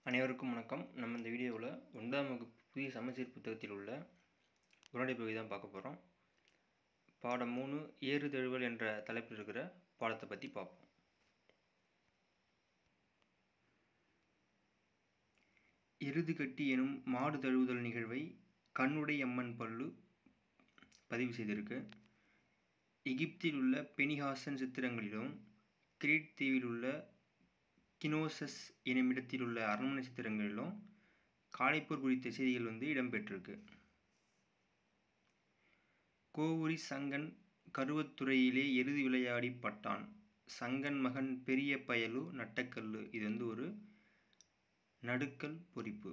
அனைவருக்கும் வணக்கம் நம்ம இந்த வீடியோவில் ஒன்பதாம் வகுப்பு புதிய சமச்சீர் புத்தகத்தில் உள்ள உரைநடை பகுதி தான் பார்க்க போகிறோம் பாடம் மூணு ஏறு தழுவல் என்ற தலைப்பில் இருக்கிற பாடத்தை பற்றி பார்ப்போம் எருது கட்டி எனும் மாடு தழுவுதல் நிகழ்வை கண்ணுடை அம்மன் பல்லு பதிவு செய்திருக்கு எகிப்தில் உள்ள பெனிஹாசன் சித்திரங்களிலும் கிரீட் தீவில் உள்ள கினோசஸ் என்னுமிடத்தில் உள்ள அரண்மனை சித்திரங்களிலும் காளைப்போர் குறித்த செய்திகள் வந்து இடம்பெற்றிருக்கு கோவூரி சங்கன் கருவத்துறையிலே எருது விளையாடி பட்டான் சங்கன் மகன் பெரிய பயலு நட்டக்கல்லு இது வந்து ஒரு நடுக்கல் பொறிப்பு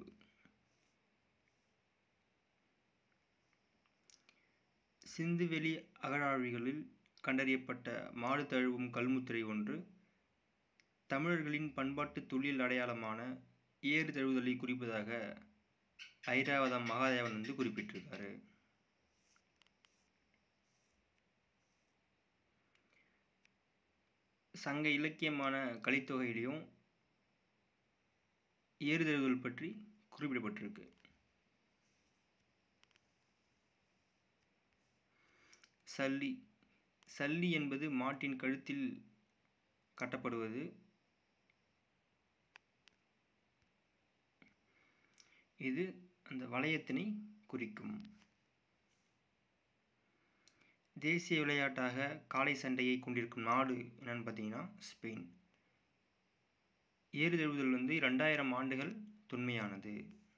சிந்துவெளி அகழாழிகளில் கண்டறியப்பட்ட மாடு தழுவும் கல்முத்திரை ஒன்று தமிழர்களின் பண்பாட்டு தொழில் அடையாளமான ஏறு தழுவுதலை குறிப்பதாக ஐராவதம் மகாதேவன் வந்து குறிப்பிட்டிருக்காரு சங்க இலக்கியமான கலித்தொகையிலையும் ஏறு தழுவுதல் பற்றி குறிப்பிடப்பட்டிருக்கு சல்லி சல்லி என்பது மாட்டின் கழுத்தில் கட்டப்படுவது இது அந்த வளையத்தினை குறிக்கும் தேசிய விளையாட்டாக காளை சண்டையை கொண்டிருக்கும் நாடு என்னன்னு பார்த்தீங்கன்னா ஸ்பெயின் ஏறு தழுவுதல் வந்து ரெண்டாயிரம் ஆண்டுகள் தொன்மையானது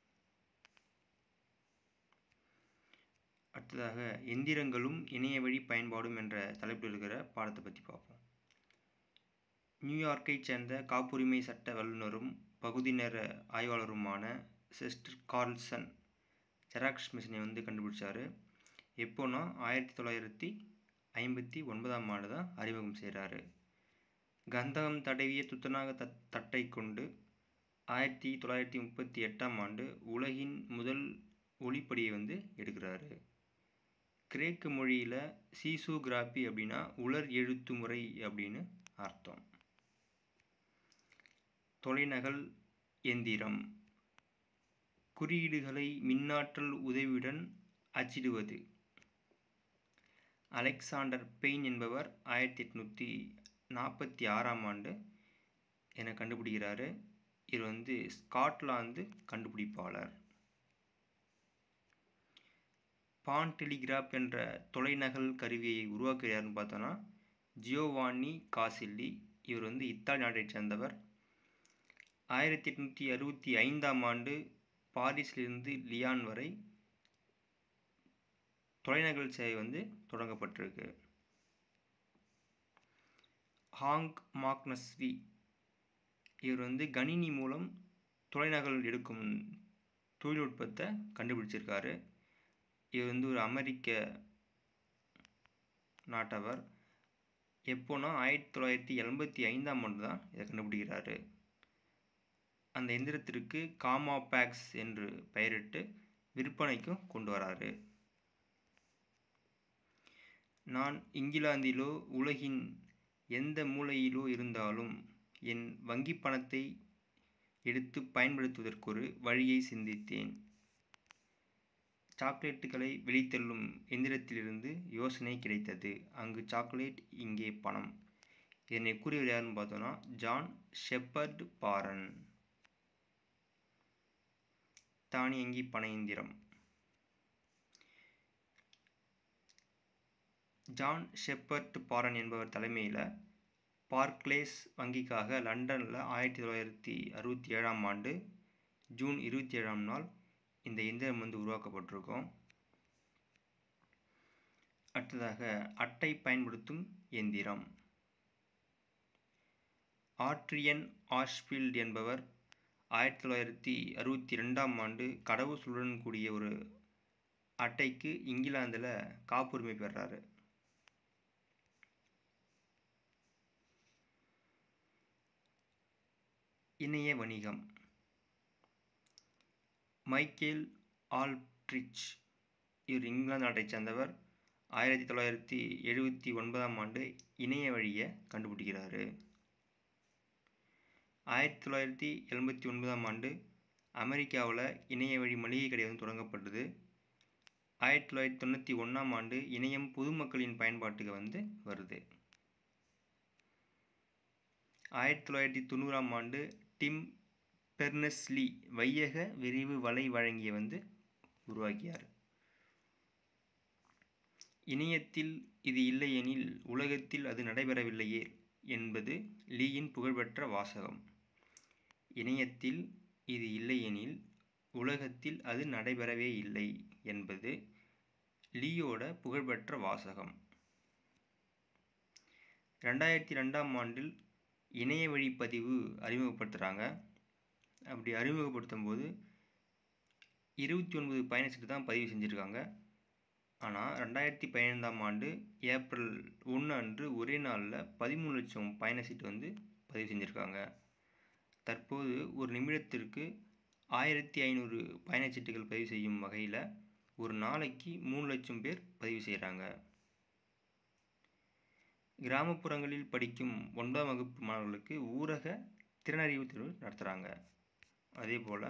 அடுத்ததாக எந்திரங்களும் இணைய வழி பயன்பாடும் என்ற தலைப்பில் இருக்கிற பாடத்தை பற்றி பார்ப்போம் நியூயார்க்கைச் சேர்ந்த காப்புரிமை சட்ட வல்லுநரும் பகுதி நேர ஆய்வாளருமான சிஸ்டர் கார்ல்சன் ஜெராக்ஸ் மிஷினை வந்து கண்டுபிடிச்சாரு எப்போனா ஆயிரத்தி தொள்ளாயிரத்தி ஐம்பத்தி ஒன்பதாம் ஆண்டு தான் அறிமுகம் செய்கிறாரு கந்தகம் தடவிய துத்தநாக தட் தட்டை கொண்டு ஆயிரத்தி தொள்ளாயிரத்தி முப்பத்தி எட்டாம் ஆண்டு உலகின் முதல் ஒளிப்படியை வந்து எடுக்கிறாரு கிரேக்க மொழியில் சீசோகிராபி அப்படின்னா உலர் எழுத்து முறை அப்படின்னு அர்த்தம் தொலைநகல் எந்திரம் குறியீடுகளை மின்னாற்றல் உதவியுடன் அச்சிடுவது அலெக்சாண்டர் பெயின் என்பவர் ஆயிரத்தி எட்நூற்றி நாற்பத்தி ஆறாம் ஆண்டு என கண்டுபிடிக்கிறாரு இவர் வந்து ஸ்காட்லாந்து கண்டுபிடிப்பாளர் பான் டெலிகிராப் என்ற தொலைநகல் கருவியை உருவாக்குகிறார்னு பார்த்தோன்னா ஜியோவானி காசில்லி இவர் வந்து இத்தாலி நாட்டைச் சேர்ந்தவர் ஆயிரத்தி எட்நூற்றி அறுபத்தி ஐந்தாம் ஆண்டு பாரிஸிலிருந்து லியான் வரை தொலைநகல் சேவை வந்து தொடங்கப்பட்டிருக்கு ஹாங் மாக்னஸ்வி இவர் வந்து கணினி மூலம் தொலைநகல் எடுக்கும் தொழில்நுட்பத்தை கண்டுபிடிச்சிருக்காரு இவர் வந்து ஒரு அமெரிக்க நாட்டவர் எப்போனா ஆயிரத்தி தொள்ளாயிரத்தி எண்பத்தி ஐந்தாம் ஆண்டு தான் இதை கண்டுபிடிக்கிறாரு அந்த எந்திரத்திற்கு காமா பேக்ஸ் என்று பெயரிட்டு விற்பனைக்கும் கொண்டு வராரு நான் இங்கிலாந்திலோ உலகின் எந்த மூலையிலோ இருந்தாலும் என் வங்கி பணத்தை எடுத்து பயன்படுத்துவதற்கொரு வழியை சிந்தித்தேன் சாக்லேட்டுகளை வெளித்தள்ளும் எந்திரத்திலிருந்து யோசனை கிடைத்தது அங்கு சாக்லேட் இங்கே பணம் என்னை கூறியவர் யாருன்னு பார்த்தோன்னா ஜான் ஷெப்பர்ட் பாரன் தானியங்கி பண இயந்திரம் ஜான் ஷெப்பர்ட் பாரன் என்பவர் தலைமையில் பார்க்லேஸ் வங்கிக்காக லண்டனில் ஆயிரத்தி தொள்ளாயிரத்தி அறுபத்தி ஏழாம் ஆண்டு ஜூன் இருபத்தி ஏழாம் நாள் இந்த எந்திரம் வந்து உருவாக்கப்பட்டிருக்கும் அடுத்ததாக அட்டை பயன்படுத்தும் எந்திரம் ஆட்ரியன் ஆஷ்ஃபீல்ட் என்பவர் ஆயிரத்தி தொள்ளாயிரத்தி அறுபத்தி ரெண்டாம் ஆண்டு கடவுச்சொல்லுடன் கூடிய ஒரு அட்டைக்கு இங்கிலாந்தில் காப்புரிமை பெறாரு இணைய வணிகம் மைக்கேல் ஆல்ட்ரிச் இவர் இங்கிலாந்து நாட்டைச் சேர்ந்தவர் ஆயிரத்தி தொள்ளாயிரத்தி எழுபத்தி ஒன்பதாம் ஆண்டு இணைய வழியை கண்டுபிடிக்கிறாரு ஆயிரத்தி தொள்ளாயிரத்தி எண்பத்தி ஒன்பதாம் ஆண்டு அமெரிக்காவில் இணைய வழி மளிகை கடை வந்து தொடங்கப்பட்டது ஆயிரத்தி தொள்ளாயிரத்தி தொண்ணூற்றி ஒன்றாம் ஆண்டு இணையம் பொதுமக்களின் பயன்பாட்டுக்கு வந்து வருது ஆயிரத்தி தொள்ளாயிரத்தி தொண்ணூறாம் ஆண்டு டிம் பெர்னஸ்லி வையக விரிவு வலை வழங்கிய வந்து உருவாக்கியார் இணையத்தில் இது இல்லையெனில் உலகத்தில் அது நடைபெறவில்லையே என்பது லீயின் புகழ்பெற்ற வாசகம் இணையத்தில் இது இல்லையெனில் உலகத்தில் அது நடைபெறவே இல்லை என்பது லீயோட புகழ்பெற்ற வாசகம் ரெண்டாயிரத்தி ரெண்டாம் ஆண்டில் இணைய வழி பதிவு அறிமுகப்படுத்துகிறாங்க அப்படி அறிமுகப்படுத்தும் போது இருபத்தி ஒன்பது பயணச்சீட்டு தான் பதிவு செஞ்சுருக்காங்க ஆனால் ரெண்டாயிரத்தி பதினைந்தாம் ஆண்டு ஏப்ரல் ஒன்று அன்று ஒரே நாளில் பதிமூணு லட்சம் பயண சீட்டு வந்து பதிவு செஞ்சுருக்காங்க தற்போது ஒரு நிமிடத்திற்கு ஆயிரத்தி ஐநூறு பயணச்சீட்டுகள் பதிவு செய்யும் வகையில் ஒரு நாளைக்கு மூணு லட்சம் பேர் பதிவு செய்கிறாங்க கிராமப்புறங்களில் படிக்கும் ஒன்பதாம் வகுப்பு மாணவர்களுக்கு ஊரக திறனறிவு தேர்வு நடத்துகிறாங்க அதே போல்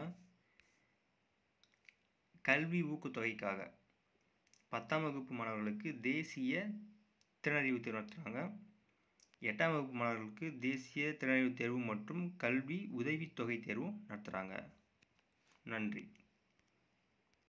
கல்வி ஊக்கத்தொகைக்காக பத்தாம் வகுப்பு மாணவர்களுக்கு தேசிய திறனறிவு தேர்வு நடத்துகிறாங்க எட்டாம் வகுப்பு மாணவர்களுக்கு தேசிய திறனறிவு தேர்வு மற்றும் கல்வி உதவித்தொகை தேர்வும் நடத்துகிறாங்க நன்றி